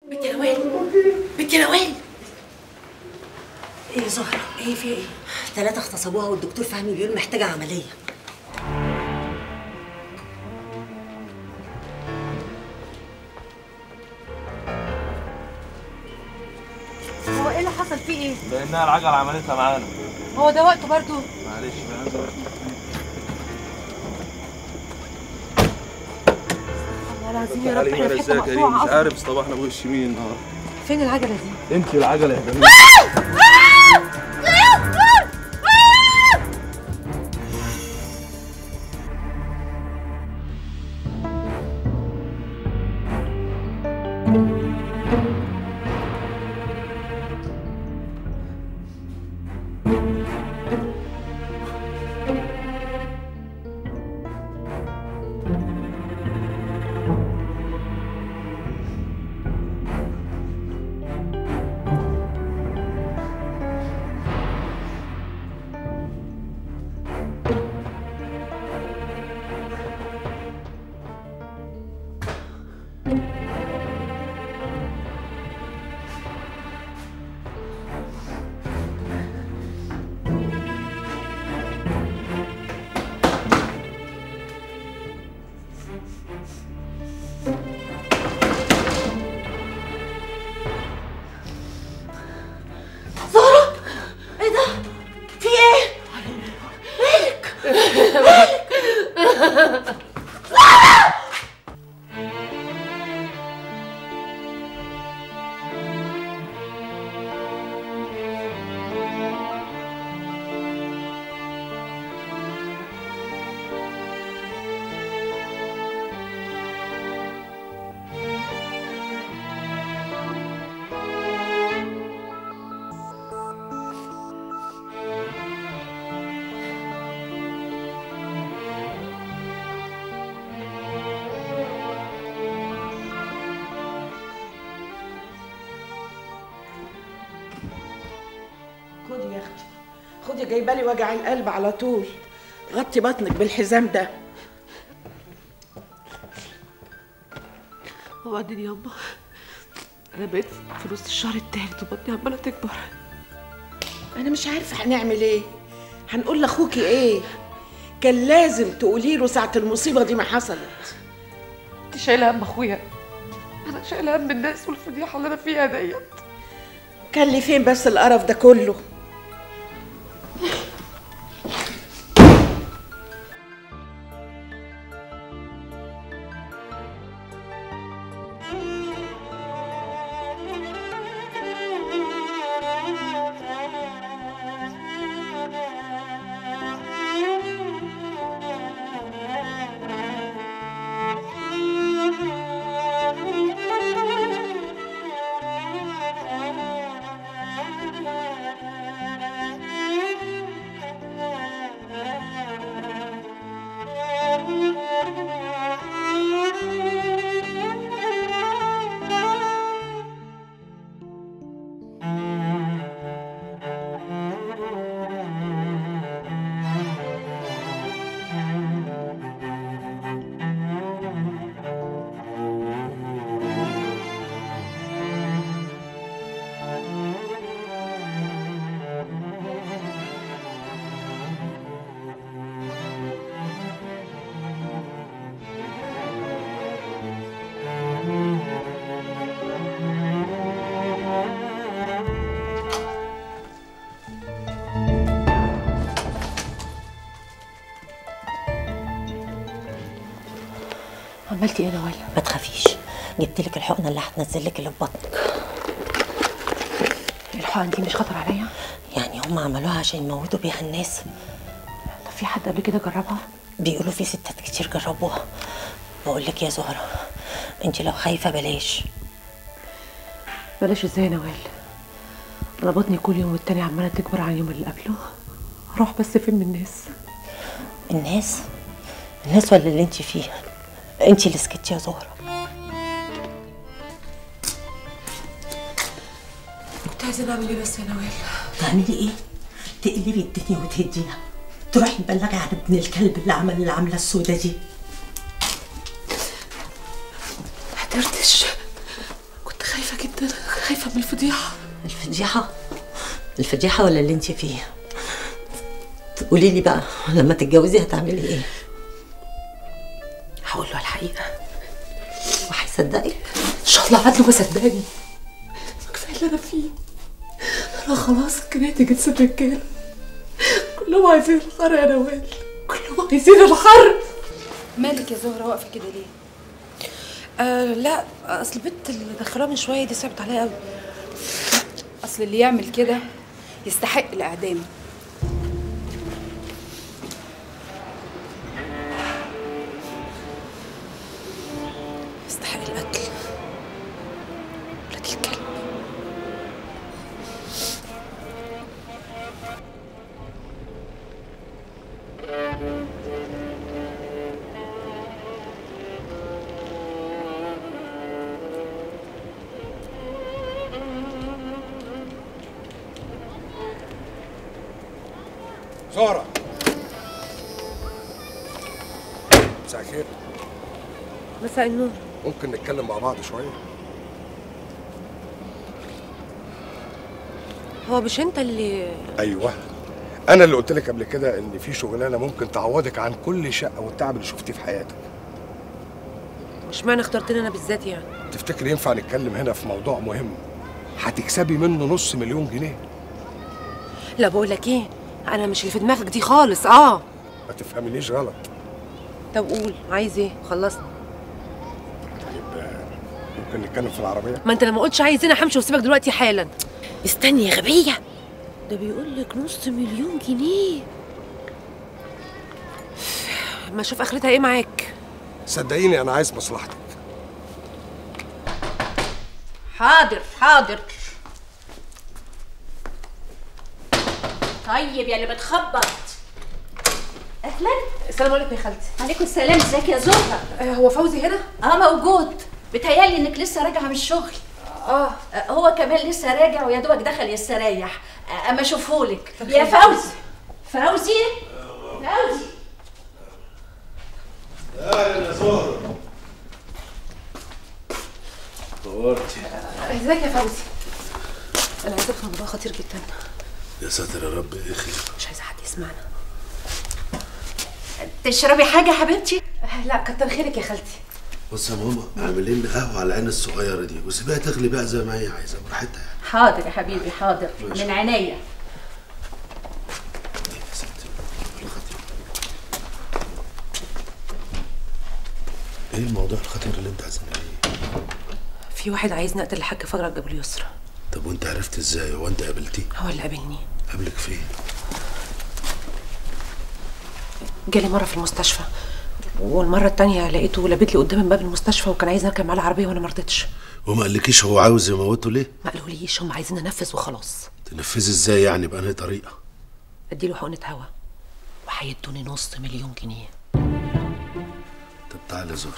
بنت نوال بنت نوال ايه يا زهرة ايه في ايه ثلاثة اغتصبوها والدكتور فهمي بيقول محتاجة عملية هو ايه اللي حصل فيه ايه؟ لانها العجله عملتها معانا هو ده وقته برضو معلش بقى والله العظيم يا رب عليك احنا يا في حته رزاق يا مقطوعه مش أصلاً. عارف صباحنا بوش مين النهارده فين العجله دي؟ انت العجله يا جميل ايه ده في ايه خدي يا اختي خدي جايبه لي وجع القلب على طول غطي بطنك بالحزام ده وبعدين يابا انا بقيت في نص الشهر التالت وبطني عماله تكبر انا مش عارفه هنعمل ايه هنقول لاخوكي ايه كان لازم تقولي له ساعه المصيبه دي ما حصلت انت شايله هم اخويا انا شايله هم الناس والفضيحه اللي انا فيها ديت كان لي فين بس القرف ده كله عملتي ايه يا نوال ما تخافيش جبت لك الحقنه اللي هتنزل لك اللي في بطنك الحقن دي مش خطر عليا يعني هم عملوها عشان يموتوا بيها الناس طب في حد قبل كده جربها بيقولوا في ستات كتير جربوها بقول لك يا زهره انت لو خايفه بلاش بلاش ازاي يا نوال انا بطني كل يوم والتاني عماله تكبر عن اليوم اللي قبله اروح بس فين من الناس الناس الناس ولا اللي انت فيه انت اللي سكتي يا زهره كنت عايزه نعمل ايه بس يا نوال تعملي ايه تقلبي الدنيا وتهديها تروحي تبلغي عن ابن الكلب اللي عمل العمله السوداء دي ما قدرتش كنت خايفه جدا خايفه من الفضيحه الفضيحة الفضيحة ولا اللي انت فيه قولي لي بقى لما تتجوزي هتعملي ايه هقول له الحقيقه وهيصدقك ان شاء الله عدله ما صدقني كفايه اللي انا فيه انا خلاص كرهت جنس الرجاله كلهم عايزين الحر يا نوال كلهم عايزين الحر مالك يا زهرة واقفة كده ليه؟ آه لا اصل البنت اللي دخلوها من شويه دي صعبت عليا قوي أصل اللي يعمل كده يستحق الإعدام يستحق القتل ولاد الكلب زهرة مساء الخير مساء النور ممكن نتكلم مع بعض شوية هو مش انت اللي أيوه أنا اللي قلت لك قبل كده إن في شغلانة ممكن تعوضك عن كل شقة والتعب اللي شفتيه في حياتك مش معنى اخترتني انا بالذات يعني تفتكر ينفع نتكلم هنا في موضوع مهم هتكسبي منه نص مليون جنيه لا بقول لك ايه انا مش اللي في دماغك دي خالص اه ما تفهمنيش غلط طب قول عايز ايه خلصنا طيب آه، ممكن نتكلم في العربية ما انت لما قلتش عايز انا همشي واسيبك دلوقتي حالا استني يا غبيه ده بيقول لك نص مليون جنيه ما اشوف اخرتها ايه معاك صدقيني أنا عايز مصلحتك حاضر حاضر طيب يا اللي بتخبط اهلا السلام عليكم يا خالتي عليكم السلام ازيك يا زهره آه هو فوزي هنا اه موجود بتهيالي انك لسه راجعه من الشغل اه آه، هو كمان لسه راجع ويا دوبك دخل يستريح آه، اما اشوفهولك يا فوزي فوزي فوزي دورتي ازيك يا فوزي انا عايزه افهم موضوع خطير جدا يا ساتر يا رب ايه خير مش عايزه حد يسمعنا تشربي حاجه يا حبيبتي آه لا كتر خيرك يا خالتي بص يا ماما اعملي لنا قهوه على العين الصغيره دي وسيبيها تغلي بقى زي ما هي عايزه براحتها يعني حاضر يا حبيبي حاضر من عينيا إيه يا ستي ولا خطير. ايه الموضوع الخطير اللي انت عايزين ايه في واحد عايزني اقتل الحاج فرج جاب اليسرى طب وانت عرفت ازاي هو انت قابلتيه هو اللي قابلني قابلك فين جالي مره في المستشفى والمره التانية لقيته لابت لي قدام باب المستشفى وكان عايز اركب معاه العربيه وانا ما رضيتش وما قالكيش هو عاوز يموته ليه ما قالوليش هم عايزين انفذ وخلاص تنفذي ازاي يعني بأنهي طريقه اديله حقنه هوا وهيدوني نص مليون جنيه طب تعالى زهر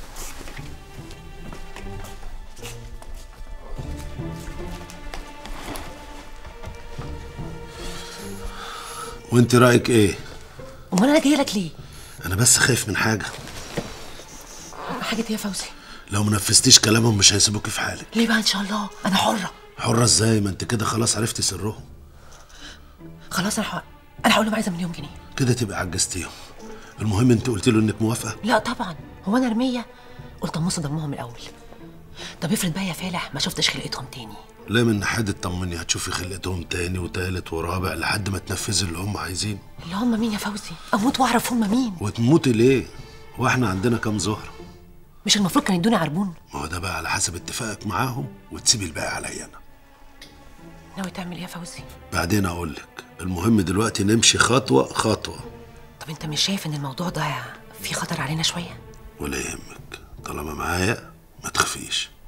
وانت رايك ايه امال انا جايه لك ليه انا بس خايف من حاجه حاجه ايه يا فوزي لو ما نفذتيش كلامهم مش هيسيبوكي في حالك ليه بقى ان شاء الله انا حره حرة ازاي ما انت كده خلاص عرفتي سرهم خلاص انا ح... انا هقول لهم عايزه مليون جنيه كده تبقى عجزتيهم المهم انت قلت له انك موافقه لا طبعا هو انا رميه قلت امص دمهم الاول طب افرض بقى يا فالح ما شفتش خلقتهم تاني لا من ناحيه اطمني هتشوفي خلقتهم تاني وتالت ورابع لحد ما تنفذي اللي هم عايزينه اللي هم مين يا فوزي اموت واعرف هم مين وتموتي ليه واحنا عندنا كام زهره مش المفروض كان يدوني عربون ما هو ده بقى على حسب اتفاقك معاهم وتسيبي الباقي عليا انا ناوي تعمل ايه يا فوزي بعدين اقول لك المهم دلوقتي نمشي خطوه خطوه طب انت مش شايف ان الموضوع ده فيه خطر علينا شويه ولا يهمك طالما معايا ما تخافيش